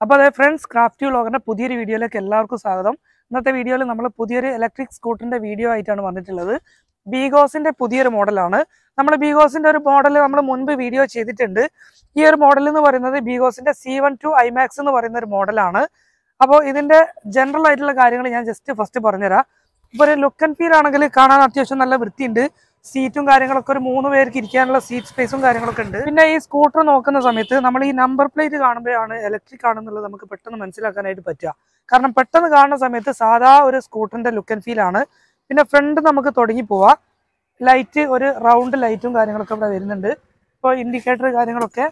അപ്പോൾ അതെ friends craft വ്ളോഗറിന്റെ പുതിയൊരു വീഡിയോയിലേക്ക് എല്ലാവർക്കും സ്വാഗതം ഇന്നത്തെ വീഡിയോയിൽ നമ്മൾ പുതിയൊരു ഇലക്ട്രിക് സ്കൂട്ടറിന്റെ വീഡിയോ ആയിട്ടാണ് വന്നിട്ടുള്ളത് ബീഗോസിന്റെ പുതിയൊരു മോഡലാണ് നമ്മൾ ബീഗോസിന്റെ ഒരു മോഡൽ നമ്മൾ മുൻപ് വീഡിയോ ചെയ്തിട്ടുണ്ട് ഈ ഒരു മോഡൽ എന്ന് പറയുന്നത് ബീഗോസിന്റെ സി വൺ ടു ഐമാക്സ് എന്ന് പറയുന്ന ഒരു മോഡലാണ് അപ്പോൾ ഇതിന്റെ ജനറൽ ആയിട്ടുള്ള കാര്യങ്ങൾ ഞാൻ ജസ്റ്റ് ഫസ്റ്റ് പറഞ്ഞുതരാം ഇപ്പോൾ ഒരു ലുക്ക് ആൻഡ് ഫീൽ ആണെങ്കിൽ കാണാൻ അത്യാവശ്യം നല്ല വൃത്തിയുണ്ട് സീറ്റും കാര്യങ്ങളൊക്കെ ഒരു മൂന്ന് പേർക്ക് ഇരിക്കാനുള്ള സീറ്റ് സ്പേസും കാര്യങ്ങളൊക്കെ ഉണ്ട് പിന്നെ ഈ സ്കൂട്ടർ നോക്കുന്ന സമയത്ത് നമ്മൾ ഈ നമ്പർ പ്ലേറ്റ് കാണുമ്പോഴാണ് ഇലക്ട്രിക് ആണെന്നുള്ളത് നമുക്ക് പെട്ടെന്ന് മനസ്സിലാക്കാനായിട്ട് പറ്റുക കാരണം പെട്ടെന്ന് കാണുന്ന സമയത്ത് സാധാ ഒരു സ്കൂട്ടറിന്റെ ലുക്ക് ആൻഡ് ഫീൽ ആണ് പിന്നെ ഫ്രണ്ട് നമുക്ക് തുടങ്ങി പോവാം ലൈറ്റ് ഒരു റൗണ്ട് ലൈറ്റും കാര്യങ്ങളൊക്കെ ഇവിടെ വരുന്നുണ്ട് ഇപ്പോൾ ഇൻഡിക്കേറ്റർ കാര്യങ്ങളൊക്കെ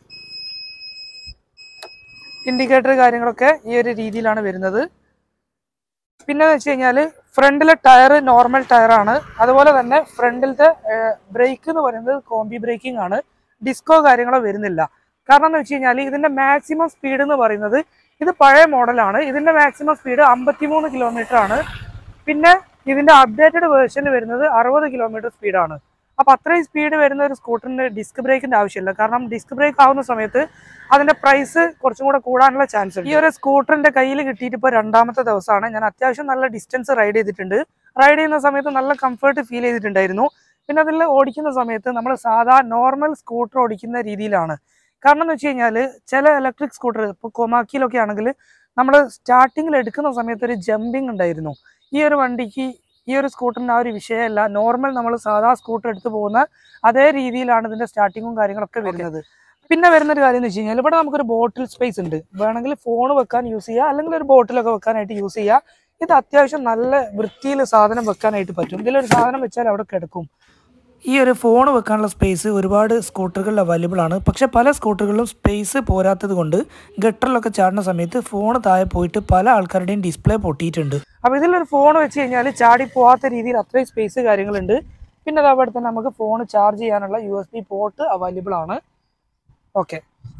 ഇൻഡിക്കേറ്റർ കാര്യങ്ങളൊക്കെ ഈ ഒരു രീതിയിലാണ് വരുന്നത് പിന്നെ വെച്ച് കഴിഞ്ഞാൽ ഫ്രണ്ടിലെ ടയർ നോർമൽ ടയറാണ് അതുപോലെ തന്നെ ഫ്രണ്ടിലത്തെ ബ്രേക്ക് എന്ന് പറയുന്നത് കോമ്പി ബ്രേക്കിംഗ് ആണ് ഡിസ്കോ കാര്യങ്ങളോ വരുന്നില്ല കാരണം എന്ന് വെച്ച് കഴിഞ്ഞാൽ ഇതിന്റെ മാക്സിമം സ്പീഡ് എന്ന് പറയുന്നത് ഇത് പഴയ മോഡലാണ് ഇതിന്റെ മാക്സിമം സ്പീഡ് അമ്പത്തിമൂന്ന് കിലോമീറ്റർ ആണ് പിന്നെ ഇതിന്റെ അപ്ഡേറ്റഡ് വേർഷൻ വരുന്നത് അറുപത് കിലോമീറ്റർ സ്പീഡാണ് അപ്പൊ അത്രയും സ്പീഡ് വരുന്ന ഒരു സ്കൂട്ടറിന് ഡിസ്ക് ബ്രേക്കിന്റെ ആവശ്യമില്ല കാരണം ഡിസ്ക് ബ്രേക്ക് ആവുന്ന സമയത്ത് അതിന്റെ പ്രൈസ് കുറച്ചും കൂടെ കൂടാനുള്ള ചാൻസ് ഉണ്ട് ഈ ഒരു സ്കൂട്ടറിന്റെ കയ്യിൽ കിട്ടിയിട്ട് ഇപ്പോൾ രണ്ടാമത്തെ ദിവസമാണ് ഞാൻ അത്യാവശ്യം നല്ല ഡിസ്റ്റൻസ് റൈഡ് ചെയ്തിട്ടുണ്ട് റൈഡ് ചെയ്യുന്ന സമയത്ത് നല്ല കംഫർട്ട് ഫീൽ ചെയ്തിട്ടുണ്ടായിരുന്നു പിന്നെ അതിൽ ഓടിക്കുന്ന സമയത്ത് നമ്മൾ സാധാ നോർമൽ സ്കൂട്ടർ ഓടിക്കുന്ന രീതിയിലാണ് കാരണം എന്ന് വെച്ച് കഴിഞ്ഞാൽ ചില ഇലക്ട്രിക് സ്കൂട്ടർ ഇപ്പോൾ കൊമാക്കിയിലൊക്കെ ആണെങ്കിൽ നമ്മൾ സ്റ്റാർട്ടിങ്ങിൽ എടുക്കുന്ന സമയത്ത് ഒരു ജമ്പിങ് ഉണ്ടായിരുന്നു ഈ ഒരു വണ്ടിക്ക് ഈ ഒരു സ്കൂട്ടറിന് ആ ഒരു വിഷയമല്ല നോർമൽ നമ്മൾ സാധാ സ്കൂട്ടർ എടുത്ത് പോകുന്ന അതേ രീതിയിലാണ് ഇതിന്റെ സ്റ്റാർട്ടിങ്ങും കാര്യങ്ങളൊക്കെ വരുന്നത് പിന്നെ വരുന്ന ഒരു കാര്യം എന്ന് വെച്ച് കഴിഞ്ഞാൽ ഇവിടെ നമുക്കൊരു ബോട്ടിൽ സ്പേസ് ഉണ്ട് വേണമെങ്കിൽ ഫോൺ വെക്കാൻ യൂസ് ചെയ്യുക അല്ലെങ്കിൽ ഒരു ബോട്ടിലൊക്കെ വെക്കാനായിട്ട് യൂസ് ചെയ്യുക ഇത് അത്യാവശ്യം നല്ല വൃത്തിയിൽ സാധനം വെക്കാനായിട്ട് പറ്റും ഇതിലൊരു സാധനം വെച്ചാൽ അവിടെ കിടക്കും ഈ ഒരു ഫോൺ വെക്കാനുള്ള സ്പേസ് ഒരുപാട് സ്കൂട്ടറുകളിൽ അവൈലബിൾ ആണ് പക്ഷെ പല സ്കൂട്ടറുകളിലും സ്പേസ് പോരാത്തത് കൊണ്ട് ഗട്ടറിലൊക്കെ ചാടുന്ന സമയത്ത് ഫോൺ താഴെ പോയിട്ട് പല ആൾക്കാരുടെയും ഡിസ്പ്ലേ പൊട്ടിയിട്ടുണ്ട് അപ്പോൾ ഇതിലൊരു ഫോൺ വെച്ച് കഴിഞ്ഞാൽ ചാടി പോകാത്ത രീതിയിൽ അത്രയും സ്പേസ് കാര്യങ്ങളുണ്ട് പിന്നെ അത് അവിടെ തന്നെ നമുക്ക് ഫോൺ ചാർജ് ചെയ്യാനുള്ള U S B port available ആണ് ഓക്കെ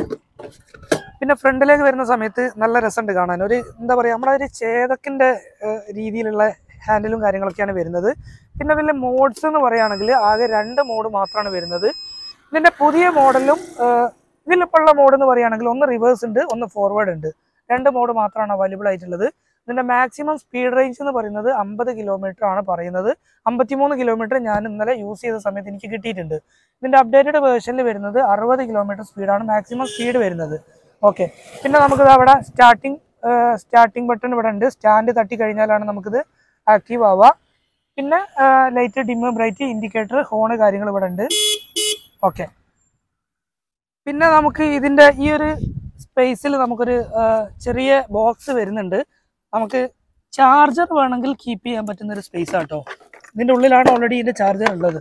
പിന്നെ ഫ്രണ്ടിലേക്ക് വരുന്ന സമയത്ത് നല്ല രസമുണ്ട് കാണാൻ ഒരു എന്താ പറയുക നമ്മുടെ ഒരു ചേതക്കിൻ്റെ രീതിയിലുള്ള ഹാൻഡിലും കാര്യങ്ങളൊക്കെയാണ് വരുന്നത് പിന്നെ അതിലെ മോഡ്സ് എന്ന് പറയുകയാണെങ്കിൽ ആകെ രണ്ട് മോഡ് മാത്രമാണ് വരുന്നത് ഇതിൻ്റെ പുതിയ മോഡലും ഇതിലിപ്പോൾ ഉള്ള മോഡ് എന്ന് പറയുകയാണെങ്കിൽ ഒന്ന് റിവേഴ്സ് ഉണ്ട് ഒന്ന് ഫോർവേഡ് ഉണ്ട് രണ്ട് മോഡ് മാത്രമാണ് അവൈലബിൾ ആയിട്ടുള്ളത് ഇതിൻ്റെ മാക്സിമം സ്പീഡ് റേഞ്ച് എന്ന് പറയുന്നത് അമ്പത് കിലോമീറ്റർ ആണ് പറയുന്നത് അമ്പത്തിമൂന്ന് കിലോമീറ്റർ ഞാൻ ഇന്നലെ യൂസ് ചെയ്ത സമയത്ത് എനിക്ക് കിട്ടിയിട്ടുണ്ട് ഇതിൻ്റെ അപ്ഡേറ്റഡ് വേർഷനിൽ വരുന്നത് അറുപത് കിലോമീറ്റർ സ്പീഡാണ് മാക്സിമം സ്പീഡ് വരുന്നത് ഓക്കെ പിന്നെ നമുക്കിത് അവിടെ സ്റ്റാർട്ടിങ് സ്റ്റാർട്ടിങ് ബട്ടൺ ഇവിടെ ഉണ്ട് സ്റ്റാൻഡ് തട്ടി കഴിഞ്ഞാലാണ് നമുക്കിത് ആക്റ്റീവ് ആവുക പിന്നെ light dim bright indicator horn കാര്യങ്ങൾ ഇവിടെ ഉണ്ട് ഓക്കെ പിന്നെ നമുക്ക് ഇതിൻ്റെ ഈ ഒരു സ്പേസിൽ നമുക്കൊരു ആ, ചെറിയ ബോക്സ് വരുന്നുണ്ട് നമുക്ക് ചാർജർ വേണമെങ്കിൽ കീപ്പ് ചെയ്യാൻ പറ്റുന്ന ഒരു സ്പേസ് ആട്ടോ ഇതിൻ്റെ ഉള്ളിലാണ് ഓൾറെഡി ഇതിൻ്റെ ചാർജർ ഉള്ളത്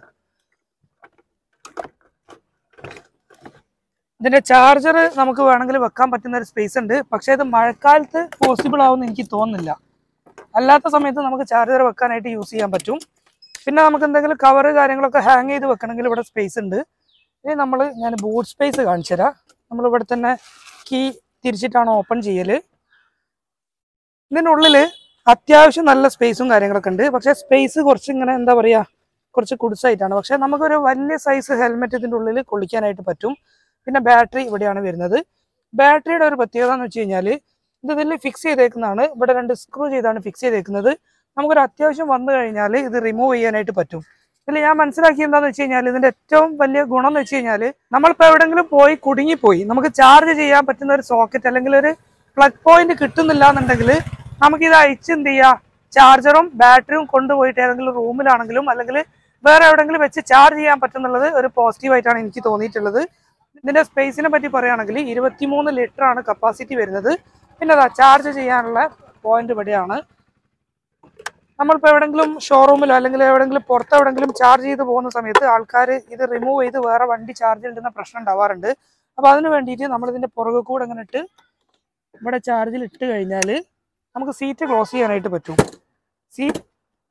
ഇതിന്റെ ചാർജർ നമുക്ക് വേണമെങ്കിൽ വെക്കാൻ പറ്റുന്ന ഒരു സ്പേസ് ഉണ്ട് പക്ഷേ ഇത് മഴക്കാലത്ത് പോസിബിൾ ആവുമെന്ന് എനിക്ക് തോന്നുന്നില്ല അല്ലാത്ത സമയത്ത് നമുക്ക് ചാർജർ വെക്കാനായിട്ട് യൂസ് ചെയ്യാൻ പറ്റും പിന്നെ നമുക്ക് എന്തെങ്കിലും കവറ് കാര്യങ്ങളൊക്കെ ഹാങ് ചെയ്ത് വെക്കണമെങ്കിൽ ഇവിടെ സ്പേസ് ഉണ്ട് ഇനി നമ്മൾ ഞാൻ ബൂട്ട് സ്പേസ് കാണിച്ചു തരാം നമ്മൾ ഇവിടെ തന്നെ കീ തിരിച്ചിട്ടാണ് ഓപ്പൺ ചെയ്യൽ ഇതിനുള്ളിൽ അത്യാവശ്യം നല്ല സ്പേസും കാര്യങ്ങളൊക്കെ ഉണ്ട് പക്ഷേ സ്പേസ് കുറച്ച് ഇങ്ങനെ എന്താ പറയുക കുറച്ച് കുടിസായിട്ടാണ് പക്ഷേ നമുക്കൊരു വലിയ സൈസ് ഹെൽമെറ്റ് ഇതിൻ്റെ ഉള്ളിൽ കൊള്ളിക്കാനായിട്ട് പറ്റും പിന്നെ ബാറ്ററി ഇവിടെയാണ് വരുന്നത് ബാറ്ററിയുടെ ഒരു പ്രത്യേകത എന്ന് വെച്ച് കഴിഞ്ഞാൽ ഇത് ഇതിൽ ഫിക്സ് ചെയ്തേക്കുന്നതാണ് ഇവിടെ രണ്ട് സ്ക്രൂ ചെയ്താണ് ഫിക്സ് ചെയ്തേക്കുന്നത് നമുക്കൊരു അത്യാവശ്യം വന്നു കഴിഞ്ഞാൽ ഇത് റിമൂവ് ചെയ്യാനായിട്ട് പറ്റും ഇതിൽ ഞാൻ മനസ്സിലാക്കിയത് എന്താണെന്ന് വെച്ച് കഴിഞ്ഞാൽ ഇതിന്റെ ഏറ്റവും വലിയ ഗുണം എന്ന് വെച്ച് കഴിഞ്ഞാൽ നമ്മളിപ്പോൾ എവിടെങ്കിലും പോയി കുടുങ്ങിപ്പോയി നമുക്ക് ചാർജ് ചെയ്യാൻ പറ്റുന്ന ഒരു സോക്കറ്റ് അല്ലെങ്കിൽ ഒരു പ്ലഗ് പോയിന്റ് കിട്ടുന്നില്ല എന്നുണ്ടെങ്കിൽ നമുക്ക് ഇത് അയച്ച് എന്ത് ചെയ്യുക ചാർജറും ബാറ്ററിയും കൊണ്ടുപോയിട്ട് ഏതെങ്കിലും റൂമിലാണെങ്കിലും അല്ലെങ്കിൽ വേറെ എവിടെങ്കിലും വെച്ച് ചാർജ് ചെയ്യാൻ പറ്റുന്നുള്ളത് ഒരു പോസിറ്റീവ് ആയിട്ടാണ് എനിക്ക് തോന്നിയിട്ടുള്ളത് ഇതിന്റെ സ്പേസിനെ പറ്റി പറയുകയാണെങ്കിൽ ഇരുപത്തിമൂന്ന് ലിറ്റർ ആണ് കപ്പാസിറ്റി വരുന്നത് പിന്നെ അതാ ചാർജ് ചെയ്യാനുള്ള പോയിന്റ് ഇവിടെയാണ് നമ്മളിപ്പോൾ എവിടെങ്കിലും ഷോറൂമിലോ അല്ലെങ്കിൽ എവിടെങ്കിലും പുറത്ത് എവിടെങ്കിലും ചാർജ് ചെയ്ത് പോകുന്ന സമയത്ത് ആൾക്കാർ ഇത് റിമൂവ് ചെയ്ത് വേറെ വണ്ടി ചാർജ് ഇടുന്ന പ്രശ്നം ഉണ്ടാവാറുണ്ട് അപ്പോൾ അതിന് വേണ്ടിയിട്ട് നമ്മളിതിൻ്റെ പുറകെ കൂടെ അങ്ങനെ ഇട്ട് ഇവിടെ ചാർജിൽ ഇട്ട് കഴിഞ്ഞാൽ നമുക്ക് സീറ്റ് ക്ലോസ് ചെയ്യാനായിട്ട് പറ്റും സീറ്റ്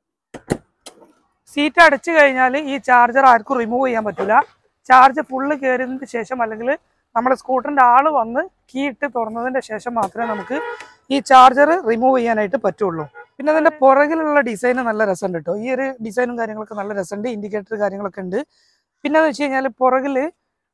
സീറ്റ് അടച്ചു കഴിഞ്ഞാൽ ഈ ചാർജർ ആർക്കും റിമൂവ് ചെയ്യാൻ പറ്റില്ല ചാർജ് ഫുള്ള് കയറിയതിന് ശേഷം അല്ലെങ്കിൽ നമ്മുടെ സ്കൂട്ടറിൻ്റെ ആൾ വന്ന് കീ ഇട്ട് തുറന്നതിൻ്റെ ശേഷം മാത്രമേ നമുക്ക് ഈ ചാർജർ റിമൂവ് ചെയ്യാനായിട്ട് പറ്റുള്ളൂ പിന്നെ അതിൻ്റെ പുറകിലുള്ള ഡിസൈൻ നല്ല രസമുണ്ട് കേട്ടോ ഈ ഒരു ഡിസൈനും കാര്യങ്ങളൊക്കെ നല്ല രസമുണ്ട് ഇൻഡിക്കേറ്റർ കാര്യങ്ങളൊക്കെ ഉണ്ട് പിന്നെ എന്ന് വെച്ച് കഴിഞ്ഞാൽ പുറകിൽ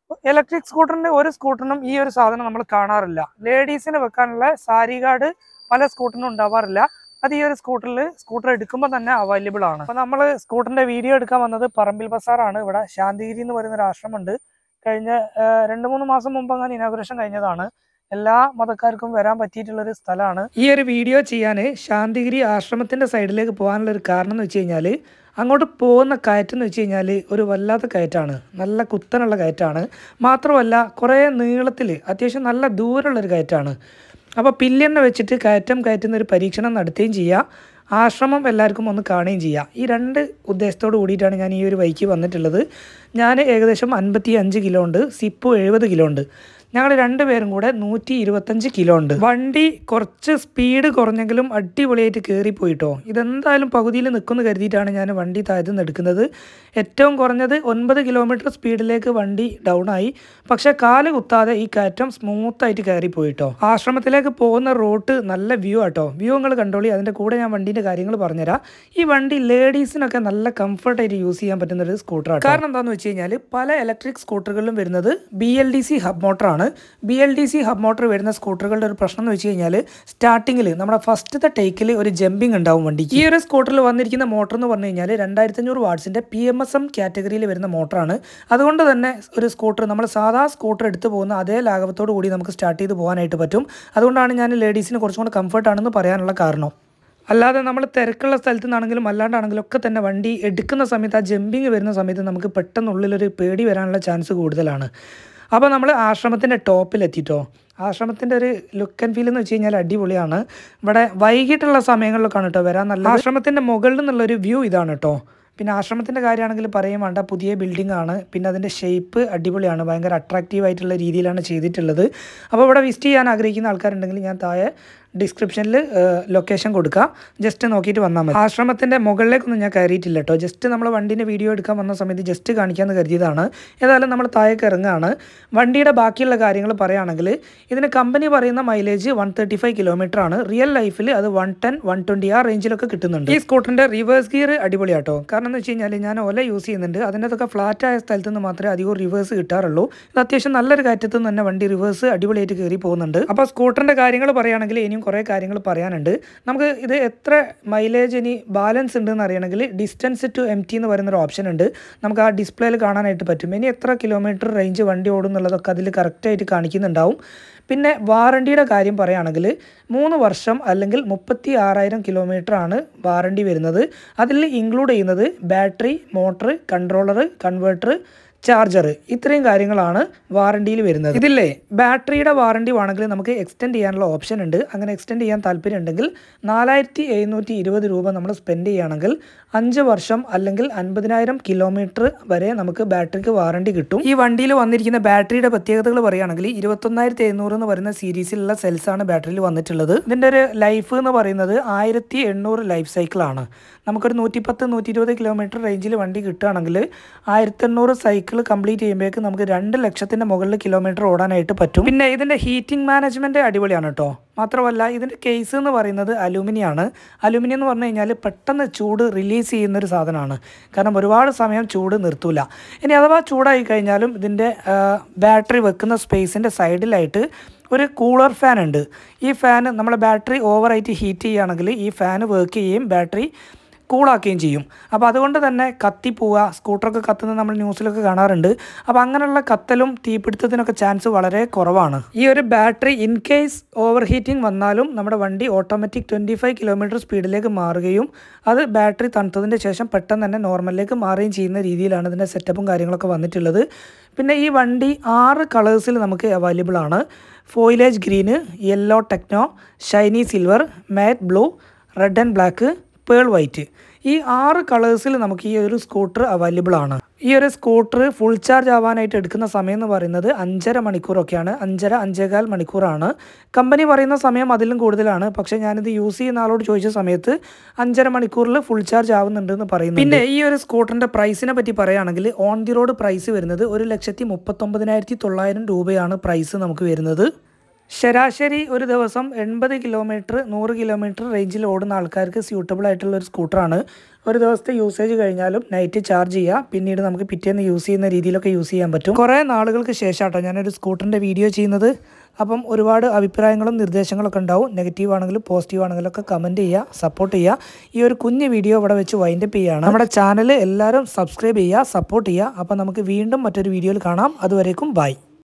ഇലക്ട്രിക് സ്കൂട്ടറിന് ഒരു സ്കൂട്ടറിനും ഈ ഒരു സാധനം നമ്മൾ കാണാറില്ല ലേഡീസിന് വെക്കാനുള്ള സാരി കാർഡ് പല സ്കൂട്ടറിനും ഉണ്ടാവാറില്ല അത് ഈ ഒരു സ്കൂട്ടറിൽ സ്കൂട്ടർ എടുക്കുമ്പോൾ തന്നെ അവൈലബിൾ ആണ് അപ്പൊ നമ്മൾ സ്കൂട്ടറിന്റെ വീഡിയോ എടുക്കാൻ വന്നത് പറമ്പിൽ ബസാറാണ് ഇവിടെ ശാന്തിഗിരി എന്ന് പറയുന്ന ഒരു ആശ്രമമുണ്ട് കഴിഞ്ഞ ആ, രണ്ട് മൂന്ന് മാസം മുമ്പ് അങ്ങനെ ഇനാഗുറേഷൻ കഴിഞ്ഞതാണ് എല്ലാ മതക്കാർക്കും വരാൻ പറ്റിയിട്ടുള്ള ഒരു സ്ഥലമാണ് ഈ ഒരു വീഡിയോ ചെയ്യാൻ ശാന്തിഗിരി ആശ്രമത്തിന്റെ സൈഡിലേക്ക് പോകാനുള്ള ഒരു കാരണം എന്ന് വെച്ച് കഴിഞ്ഞാൽ അങ്ങോട്ട് പോകുന്ന കയറ്റം എന്ന് വെച്ച് കഴിഞ്ഞാൽ ഒരു വല്ലാത്ത കയറ്റാണ് നല്ല കുത്തനുള്ള കയറ്റാണ് മാത്രമല്ല കുറേ നീളത്തിൽ അത്യാവശ്യം നല്ല ദൂരമുള്ള ഒരു കയറ്റാണ് അപ്പോൾ പില്ലിയനെ വെച്ചിട്ട് കയറ്റം കയറ്റുന്ന ഒരു പരീക്ഷണം നടത്തുകയും ചെയ്യുക ആശ്രമം എല്ലാവർക്കും ഒന്ന് കാണുകയും ചെയ്യാം ഈ രണ്ട് ഉദ്ദേശത്തോട് കൂടിയിട്ടാണ് ഞാൻ ഈ ഒരു ബൈക്ക് വന്നിട്ടുള്ളത് ഞാൻ ഏകദേശം അൻപത്തി അഞ്ച് കിലോ ഉണ്ട് സിപ്പു എഴുപത് കിലോ ഉണ്ട് ഞങ്ങൾ രണ്ടുപേരും കൂടെ നൂറ്റി ഇരുപത്തഞ്ച് കിലോ ഉണ്ട് വണ്ടി കുറച്ച് സ്പീഡ് കുറഞ്ഞെങ്കിലും അടിപൊളിയായിട്ട് കയറിപ്പോയിട്ടോ ഇതെന്തായാലും പകുതിയിൽ നിൽക്കുമെന്ന് കരുതിയിട്ടാണ് ഞാൻ വണ്ടി താഴ്ത്തുനിന്ന് എടുക്കുന്നത് ഏറ്റവും കുറഞ്ഞത് ഒൻപത് കിലോമീറ്റർ സ്പീഡിലേക്ക് വണ്ടി ഡൗൺ ആയി പക്ഷെ കാല് കുത്താതെ ഈ കയറ്റം സ്മൂത്തായിട്ട് കയറിപ്പോയിട്ടോ ആശ്രമത്തിലേക്ക് പോകുന്ന റോട്ട് നല്ല വ്യൂ ആട്ടോ വ്യൂ നിങ്ങൾ കണ്ടോളി അതിൻ്റെ കൂടെ ഞാൻ വണ്ടീൻ്റെ കാര്യങ്ങൾ പറഞ്ഞുതരാം ഈ വണ്ടി ലേഡീസിനൊക്കെ നല്ല കംഫർട്ടായിട്ട് യൂസ് ചെയ്യാൻ പറ്റുന്ന ഒരു സ്കൂട്ടറാണ് കാരണം എന്താണെന്ന് വെച്ച് കഴിഞ്ഞാൽ പല ഇലക്ട്രിക് സ്കൂട്ടറുകളിലും വരുന്നത് B L D C hub മോട്ടറാണ് B L D C hub motor വരുന്ന സ്കൂട്ടറുകളുടെ ഒരു പ്രശ്നം എന്ന് വെച്ച് കഴിഞ്ഞാൽ സ്റ്റാർട്ടിങ്ങിൽ നമ്മുടെ ഫസ്റ്റത്തെ ടേക്കിൽ ഒരു ജമ്പിങ് ഉണ്ടാവും വണ്ടിക്ക് ഈ ഒരു സ്കൂട്ടറിൽ വന്നിരിക്കുന്ന മോട്ടർ എന്ന് പറഞ്ഞു കഴിഞ്ഞാൽ രണ്ടായിരത്തി അഞ്ഞൂറ് വാട്സിൻ്റെ പി എം എസ് എം കാറ്റഗറിയിൽ വരുന്ന മോട്ടറാണ് അതുകൊണ്ട് തന്നെ ഒരു സ്കൂട്ടർ നമ്മൾ സാധാ സ്കൂട്ടർ എടുത്തു പോകുന്ന അതേ ലാഘവത്തോടു കൂടി നമുക്ക് സ്റ്റാർട്ട് ചെയ്ത് പോകാനായിട്ട് പറ്റും അതുകൊണ്ടാണ് ഞാൻ ലേഡീസിന് കുറച്ചും കൂടെ കംഫർട്ട് ആണെന്ന് പറയാനുള്ള കാരണം അല്ലാതെ നമ്മൾ തിരക്കുള്ള സ്ഥലത്തു നിന്നാണെങ്കിലും അല്ലാണ്ടാണെങ്കിലും ഒക്കെ തന്നെ വണ്ടി എടുക്കുന്ന സമയത്ത് ആ ജമ്പിങ് വരുന്ന സമയത്ത് നമുക്ക് പെട്ടെന്നുള്ളിലൊരു പേടി വരാനുള്ള ചാൻസ് കൂടുതലാണ് അപ്പോൾ നമ്മൾ ആശ്രമത്തിൻ്റെ ടോപ്പിലെത്തിയിട്ടോ ആശ്രമത്തിൻ്റെ ഒരു ലുക്ക് ആൻഡ് ഫീൽ എന്ന് വെച്ച് കഴിഞ്ഞാൽ അടിപൊളിയാണ് ഇവിടെ വൈകിട്ടുള്ള സമയങ്ങളിലൊക്കെയാണ് കേട്ടോ വരാൻ നല്ല ആശ്രമത്തിൻ്റെ മുകളിൽ നിന്നുള്ളൊരു വ്യൂ ഇതാണ് കേട്ടോ പിന്നെ ആശ്രമത്തിൻ്റെ കാര്യമാണെങ്കിൽ പറയും വേണ്ട പുതിയ ബിൽഡിംഗ് ആണ് പിന്നെ അതിൻ്റെ ഷേപ്പ് അടിപൊളിയാണ് ഭയങ്കര അട്രാക്റ്റീവ് ആയിട്ടുള്ള രീതിയിലാണ് ചെയ്തിട്ടുള്ളത് അപ്പോൾ ഇവിടെ വിസിറ്റ് ചെയ്യാൻ ആഗ്രഹിക്കുന്ന ആൾക്കാരുണ്ടെങ്കിൽ ഞാൻ താഴെ ഡിസ്ക്രിപ്ഷനിൽ ലൊക്കേഷൻ കൊടുക്കാം ജസ്റ്റ് നോക്കിയിട്ട് വന്നാൽ മതി ആശ്രമത്തിൻ്റെ മുകളിലേക്കൊന്നും ഞാൻ കയറിയിട്ടില്ല കേട്ടോ ജസ്റ്റ് നമ്മൾ വണ്ടീൻ്റെ വീഡിയോ എടുക്കാൻ വന്ന സമയത്ത് ജസ്റ്റ് കാണിക്കാമെന്ന് കരുതിയതാണ് ഏതായാലും നമ്മൾ താഴേക്ക് ഇറങ്ങുകയാണ് വണ്ടിയുടെ ബാക്കിയുള്ള കാര്യങ്ങൾ പറയുകയാണെങ്കിൽ ഇതിന് കമ്പനി പറയുന്ന mileage one thirty five kilometre ആണ് റിയൽ ലൈഫിൽ അത് വൺ ടെൻ വൺ ട്വൻറ്റി ആ റേഞ്ചിലൊക്കെ കിട്ടുന്നുണ്ട് ഈ സ്കൂട്ടറിൻ്റെ റിവേഴ്സ് ഗിയർ അടിപൊളിയാട്ടോ കാരണം എന്ന് വെച്ച് കഴിഞ്ഞാൽ ഞാൻ ഒല യൂസ് ചെയ്യുന്നുണ്ട് അതിൻ്റെ അതൊക്കെ ഫ്ലാറ്റ് ആയ സ്ഥലത്ത് നിന്ന് മാത്രമേ അധികം റിവേഴ്സ് കിട്ടാറുള്ളൂ ഇത് അത്യാവശ്യം നല്ലൊരു കയറ്റത്ത് നിന്ന് തന്നെ വണ്ടി റിവേഴ്സ് അടിപൊളിയായിട്ട് കയറി പോകുന്നുണ്ട് അപ്പോൾ സ്കൂട്ടറിൻ്റെ കാര്യങ്ങൾ പറയുകയാണെങ്കിൽ ഇനിയും കുറേ കാര്യങ്ങൾ പറയാനുണ്ട് നമുക്ക് ഇത് എത്ര മൈലേജ് ഇനി ബാലൻസ് ഉണ്ടെന്ന് അറിയണമെങ്കിൽ ഡിസ്റ്റൻസ് ടു എം ടി എന്ന് പറയുന്നൊരു ഓപ്ഷൻ ഉണ്ട് നമുക്ക് ആ ഡിസ്പ്ലേയിൽ കാണാനായിട്ട് പറ്റും ഇനി എത്ര കിലോമീറ്റർ റേഞ്ച് വണ്ടി ഓടും എന്നുള്ളതൊക്കെ അതിൽ കറക്റ്റായിട്ട് കാണിക്കുന്നുണ്ടാവും പിന്നെ വാറണ്ടിയുടെ കാര്യം പറയുകയാണെങ്കിൽ മൂന്ന് വർഷം അല്ലെങ്കിൽ മുപ്പത്തി ആറായിരം കിലോമീറ്റർ ആണ് വാറണ്ടി വരുന്നത് അതിൽ ഇൻക്ലൂഡ് ചെയ്യുന്നത് battery motor controller converter charger ഇത്രയും കാര്യങ്ങളാണ് വാറണ്ടിയിൽ വരുന്നത് ഇതില്ലേ ബാറ്ററിയുടെ വാറണ്ടി വേണമെങ്കിൽ നമുക്ക് എക്സ്റ്റെൻഡ് ചെയ്യാനുള്ള ഓപ്ഷൻ ഉണ്ട് അങ്ങനെ എക്സ്റ്റെൻഡ് ചെയ്യാൻ താല്പര്യം ഉണ്ടെങ്കിൽ നാലായിരത്തി എഴുന്നൂറ്റി ഇരുപത് രൂപ നമ്മൾ സ്പെൻഡ് ചെയ്യുകയാണെങ്കിൽ അഞ്ച് വർഷം അല്ലെങ്കിൽ അൻപതിനായിരം കിലോമീറ്റർ വരെ നമുക്ക് ബാറ്ററിക്ക് വാറണ്ടി കിട്ടും ഈ വണ്ടിയിൽ വന്നിരിക്കുന്ന ബാറ്ററിയുടെ പ്രത്യേകതകൾ പറയുകയാണെങ്കിൽ ഇരുപത്തൊന്നായിരത്തി എഴുന്നൂറ് എന്ന് പറയുന്ന സീരീസിലുള്ള സെൽസ് ആണ് ബാറ്ററിയിൽ വന്നിട്ടുള്ളത് ഇതിൻ്റെ ഒരു ലൈഫ് എന്ന് പറയുന്നത് ആയിരത്തി എണ്ണൂറ് ലൈഫ് സൈക്കിളാണ് നമുക്കൊരു നൂറ്റിപ്പത്ത് നൂറ്റി ഇരുപത് കിലോമീറ്റർ റേഞ്ചിൽ വണ്ടി കിട്ടുകയാണെങ്കിൽ ആയിരത്തി എണ്ണൂറ് സൈക്കിൾ കംപ്ലീറ്റ് ചെയ്യുമ്പോഴേക്ക് നമുക്ക് രണ്ട് ലക്ഷത്തിൻ്റെ മുകളിൽ കിലോമീറ്റർ ഓടാനായിട്ട് പറ്റും പിന്നെ ഇതിൻ്റെ ഹീറ്റിംഗ് മാനേജ്മെൻറ്റ് അടിപൊളിയാണ് കേട്ടോ മാത്രമല്ല ഇതിൻ്റെ കേസ് എന്ന് പറയുന്നത് അലൂമിനിയം ആണ് അലൂമിനിയം എന്ന് പറഞ്ഞു കഴിഞ്ഞാൽ പെട്ടെന്ന് ചൂട് റിലീസ് ചെയ്യുന്ന ഒരു സാധനമാണ് കാരണം ഒരുപാട് സമയം ചൂട് നിർത്തൂല ഇനി അഥവാ ചൂടായി കഴിഞ്ഞാലും ഇതിൻ്റെ ബാറ്ററി വെക്കുന്ന സ്പേസിൻ്റെ സൈഡിലായിട്ട് ഒരു കൂളർ ഫാൻ ഉണ്ട് ഈ ഫാൻ നമ്മുടെ ബാറ്ററി ഓവറായിട്ട് ഹീറ്റ് ചെയ്യുകയാണെങ്കിൽ ഈ ഫാൻ വർക്ക് ചെയ്യുകയും ബാറ്ററി കൂളാക്കുകയും ചെയ്യും അപ്പോൾ അതുകൊണ്ട് തന്നെ കത്തിപ്പോവുക സ്കൂട്ടറൊക്കെ കത്തുന്നത് നമ്മൾ ന്യൂസിലൊക്കെ കാണാറുണ്ട് അപ്പോൾ അങ്ങനെയുള്ള കത്തലും തീപിടുത്തത്തിനൊക്കെ ചാൻസ് വളരെ കുറവാണ് ഈ ഒരു battery in case overheating വന്നാലും നമ്മുടെ വണ്ടി ഓട്ടോമാറ്റിക് ട്വൻറ്റി ഫൈവ് കിലോമീറ്റർ സ്പീഡിലേക്ക് മാറുകയും അത് ബാറ്ററി തണുത്തതിൻ്റെ ശേഷം പെട്ടെന്ന് തന്നെ നോർമലിലേക്ക് മാറുകയും ചെയ്യുന്ന രീതിയിലാണ് ഇതിൻ്റെ സെറ്റപ്പും കാര്യങ്ങളൊക്കെ വന്നിട്ടുള്ളത് പിന്നെ ഈ വണ്ടി ആറ് കളേഴ്സിൽ നമുക്ക് അവൈലബിൾ ആണ് foliage green yellow techno shiny silver matte blue red and black pearl white ഈ ആറ് കളേഴ്സിൽ നമുക്ക് ഈ ഒരു സ്കൂട്ടർ അവൈലബിൾ ആണ് ഈ ഒരു സ്കൂട്ടർ ഫുൾ ചാർജ് ആവാനായിട്ട് എടുക്കുന്ന സമയം എന്ന് പറയുന്നത് അഞ്ചര മണിക്കൂറൊക്കെയാണ് അഞ്ചര അഞ്ചേകാൽ മണിക്കൂറാണ് കമ്പനി പറയുന്ന സമയം അതിലും കൂടുതലാണ് പക്ഷേ ഞാനിത് യൂസ് ചെയ്യുന്ന ആളോട് ചോദിച്ച സമയത്ത് അഞ്ചര മണിക്കൂറിൽ ഫുൾ ചാർജ് ആവുന്നുണ്ട് എന്ന് പറയുന്നു പിന്നെ ഈ ഒരു സ്കൂട്ടറിന്റെ പ്രൈസിനെ പറ്റി പറയുകയാണെങ്കിൽ ഓൺ ദി റോഡ് പ്രൈസ് വരുന്നത് ഒരു ലക്ഷത്തി മുപ്പത്തൊമ്പതിനായിരത്തി തൊള്ളായിരം രൂപയാണ് പ്രൈസ് നമുക്ക് വരുന്നത് ശരാശരി ഒരു ദിവസം എൺപത് കിലോമീറ്റർ നൂറ് കിലോമീറ്റർ റേഞ്ചിൽ ഓടുന്ന ആൾക്കാർക്ക് സ്യൂട്ടബിൾ ആയിട്ടുള്ള ഒരു സ്കൂട്ടറാണ് ഒരു ദിവസത്തെ യൂസേജ് കഴിഞ്ഞാലും നൈറ്റ് ചാർജ് ചെയ്യുക പിന്നീട് നമുക്ക് പിറ്റേന്ന് യൂസ് ചെയ്യുന്ന രീതിയിലൊക്കെ യൂസ് ചെയ്യാൻ പറ്റും കുറേ നാളുകൾക്ക് ശേഷമാട്ടോ ഞാനൊരു സ്കൂട്ടറിൻ്റെ വീഡിയോ ചെയ്യുന്നത് അപ്പം ഒരുപാട് അഭിപ്രായങ്ങളും നിർദ്ദേശങ്ങളൊക്കെ ഉണ്ടാവും നെഗറ്റീവ് ആണെങ്കിലും പോസിറ്റീവ് ആണെങ്കിലും ഒക്കെ കമൻറ്റ് ചെയ്യുക സപ്പോർട്ട് ചെയ്യുക ഈ ഒരു കുഞ്ഞ് വീഡിയോ ഇവിടെ വെച്ച് വൈൻഡപ്പ് ചെയ്യുകയാണ് നമ്മുടെ ചാനൽ എല്ലാവരും സബ്സ്ക്രൈബ് ചെയ്യുക സപ്പോർട്ട് ചെയ്യുക അപ്പം നമുക്ക് വീണ്ടും മറ്റൊരു വീഡിയോയിൽ കാണാം അതുവരേക്കും ബൈ